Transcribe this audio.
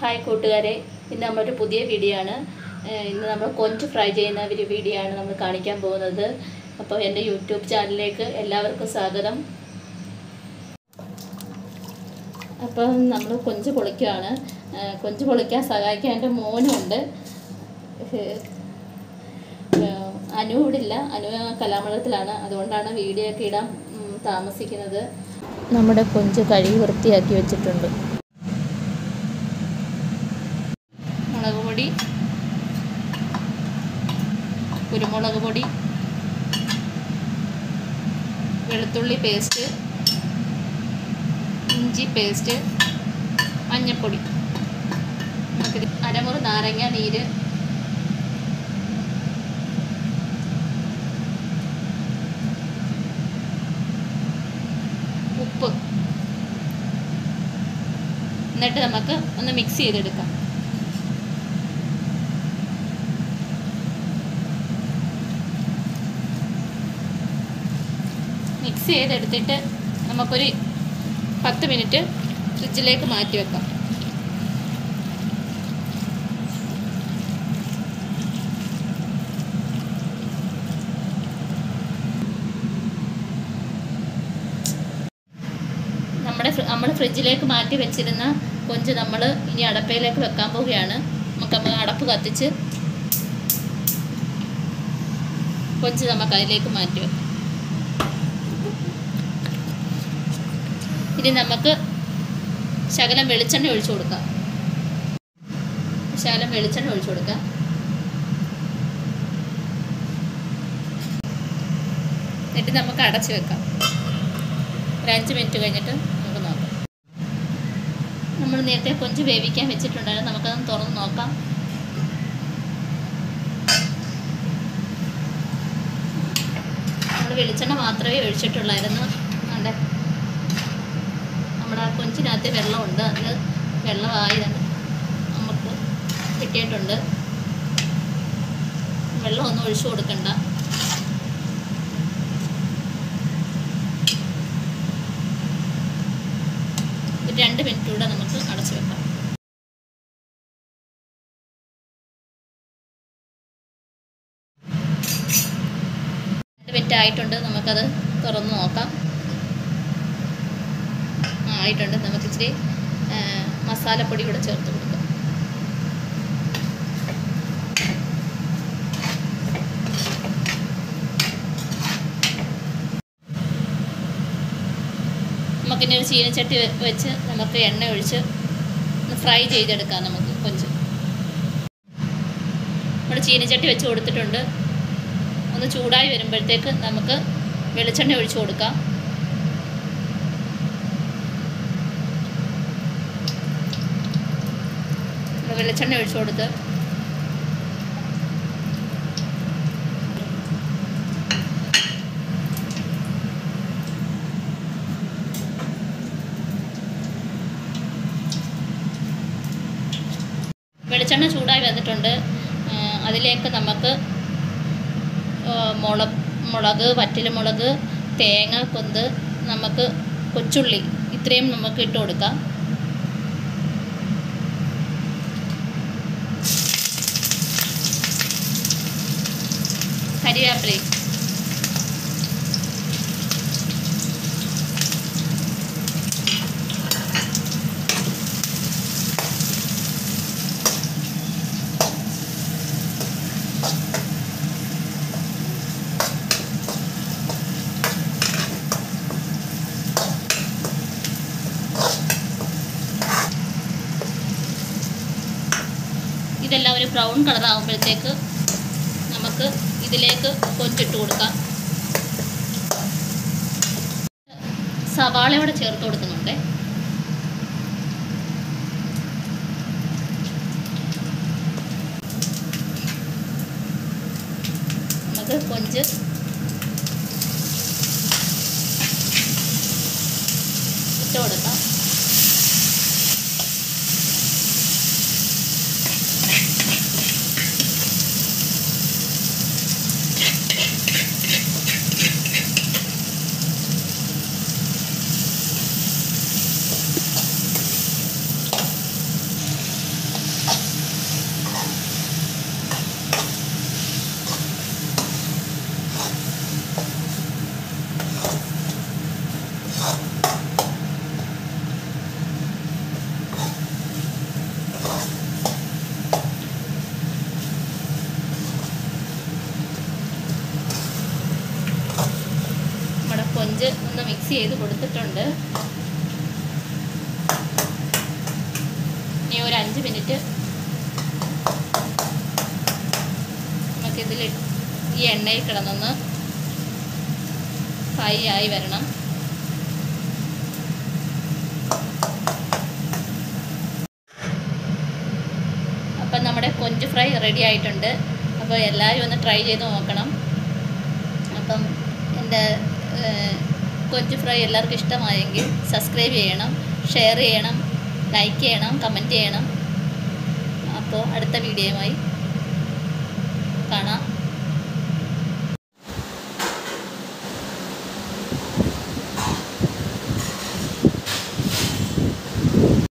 hi കൂട്ടുകാരെ ഇന്ന് നമ്മളൊരു പുതിയ വീഡിയോ ആണ് ഏഹ് ഇന്ന് നമ്മൾ കൊഞ്ച് ഫ്രൈ ചെയ്യുന്ന ഒരു വീഡിയോ ആണ് നമ്മൾ കാണിക്കാൻ പോകുന്നത് അപ്പോൾ എൻ്റെ യൂട്യൂബ് ചാനലിലേക്ക് എല്ലാവർക്കും സ്വാഗതം അപ്പം നമ്മൾ കൊഞ്ച് പൊളിക്കുകയാണ് ഏഹ് കൊഞ്ച് പൊളിക്കാൻ സഹായിക്കാൻ എൻ്റെ മോനുണ്ട് ഏഹ് ഏഹ് അനു ഇവിടെ ഇല്ല അനു കലാമണ്ഡലത്തിലാണ് അതുകൊണ്ടാണ് വീഡിയോ ഒക്കെ ഇടാൻ ഉം, താമസിക്കുന്നത് നമ്മുടെ കൊഞ്ച് കഴുകി വൃത്തിയാക്കി വെച്ചിട്ടുണ്ട് മുളക് പൊടി കുരുമുളക് പൊടി വെളുത്തുള്ളി പേസ്റ്റ് ഇഞ്ചി പേസ്റ്റ് മഞ്ഞൾപ്പൊടി നമുക്കിത് അരമുറി നാരങ്ങ നീര് ഉപ്പ് എന്നിട്ട് നമുക്ക് ഒന്ന് മിക്സ് ചെയ്തെടുക്കാം മിക്സ് ചെയ്തെടുത്തിട്ട് നമുക്കൊരു പത്ത് മിനിറ്റ് ഫ്രിഡ്ജിലേക്ക് മാറ്റി വെക്കാം നമ്മുടെ നമ്മൾ ഫ്രിഡ്ജിലേക്ക് മാറ്റി വെച്ചിരുന്ന കൊഞ്ച് നമ്മൾ ഇനി അടപ്പയിലേക്ക് വെക്കാൻ പോവുകയാണ് നമുക്ക് നമ്മൾ അടപ്പ് കത്തിച്ച് കൊഞ്ച് നമുക്ക് അതിലേക്ക് മാറ്റി വെക്കാം ഇനി നമുക്ക് ശകലം വെളിച്ചെണ്ണ ഒഴിച്ചു കൊടുക്കാം ശകലം വെളിച്ചെണ്ണ ഒഴിച്ചു കൊടുക്കാം എന്നിട്ട് നമുക്ക് അടച്ചു വെക്കാം ഒരു അഞ്ച് മിനിറ്റ് കഴിഞ്ഞിട്ട് നമുക്ക് നോക്കാം നമ്മൾ നേരത്തെ കൊഞ്ച് വേവിക്കാൻ വെച്ചിട്ടുണ്ടായിരുന്നു നമുക്കതൊന്ന് തുറന്ന് നോക്കാം നമ്മൾ വെളിച്ചെണ്ണ മാത്രമേ ഒഴിച്ചിട്ടുള്ളായിരുന്നു അതെ നമ്മുടെ ആ കൊഞ്ചിനകത്ത് വെള്ളമുണ്ട് അത് വെള്ളമായി തന്നെ നമുക്ക് കിട്ടിയിട്ടുണ്ട് വെള്ളമൊന്നും ഒഴിച്ചു കൊടുക്കണ്ട ഒരു രണ്ട് മിനിറ്റ് കൂടെ നമുക്ക് അടച്ചു വെക്കാം രണ്ട് മിനിറ്റ് ആയിട്ടുണ്ട് നമുക്കത് തുറന്ന് നോക്കാം ആ, ആയിട്ടുണ്ട് നമുക്ക് ഇച്ചിരി ആ, മസാലപ്പൊടി കൂടെ ചേർത്ത് കൊടുക്കാം നമുക്കിനി ഒരു ചീനച്ചട്ടി വെ- വെച്ച് നമുക്ക് എണ്ണ ഒഴിച്ച് ഒന്ന് ഫ്രൈ ചെയ്തെടുക്കാം നമുക്ക് കൊഞ്ച് നമ്മൾ ചീനച്ചട്ടി വെച്ച് കൊടുത്തിട്ടുണ്ട് ഒന്ന് ചൂടായി വരുമ്പോഴത്തേക്ക് നമുക്ക് വെളിച്ചെണ്ണ ഒഴിച്ച് കൊടുക്കാം നമ്മൾ വെളിച്ചെണ്ണ ഒഴിച്ച് കൊടുത്ത് വെളിച്ചെണ്ണ ചൂടായി വന്നിട്ടുണ്ട് ആ, അതിലേക്ക് നമുക്ക് മുളക് മുളക് വറ്റൽമുളക് തേങ്ങ കൊന്ത് നമുക്ക് കൊച്ചുള്ളി ഇത്രയും നമുക്ക് ഇട്ട് കൊടുക്കാം കരിവേപ്പിലയും ഇതെല്ലാം ഒരു ബ്രൗൺ കളർ ആകുമ്പോഴത്തേക്ക് നമുക്ക് ഇതിലേക്ക് കൊഞ്ചിട്ട് കൊടുക്കാം സവാളയോടെ ചേർത്ത് കൊടുക്കുന്നുണ്ട് നമുക്ക് കൊഞ്ച് ഇട്ട് കൊടുക്കാം ഒന്ന് മിക്സ് ചെയ്ത് കൊടുത്തിട്ടുണ്ട് ഇനി ഒരു അഞ്ച് മിനിറ്റ് നമുക്കിതിൽ ഈ എണ്ണയിൽ കിടന്നൊന്ന് ഫ്രൈ ആയി വരണം അപ്പം നമ്മുടെ കൊഞ്ച് ഫ്രൈ റെഡി ആയിട്ടുണ്ട് അപ്പോൾ എല്ലാവരും ഒന്ന് ട്രൈ ചെയ്ത് നോക്കണം അപ്പം എൻ്റെ ഏഹ്, കൊഞ്ച് ഫ്രൈ എല്ലാവർക്കും ഇഷ്ടമായെങ്കിൽ സബ്സ്ക്രൈബ് ചെയ്യണം ഷെയർ ചെയ്യണം ലൈക്ക് ചെയ്യണം കമൻറ്റ് ചെയ്യണം അപ്പോൾ അടുത്ത വീഡിയോയുമായി കാണാം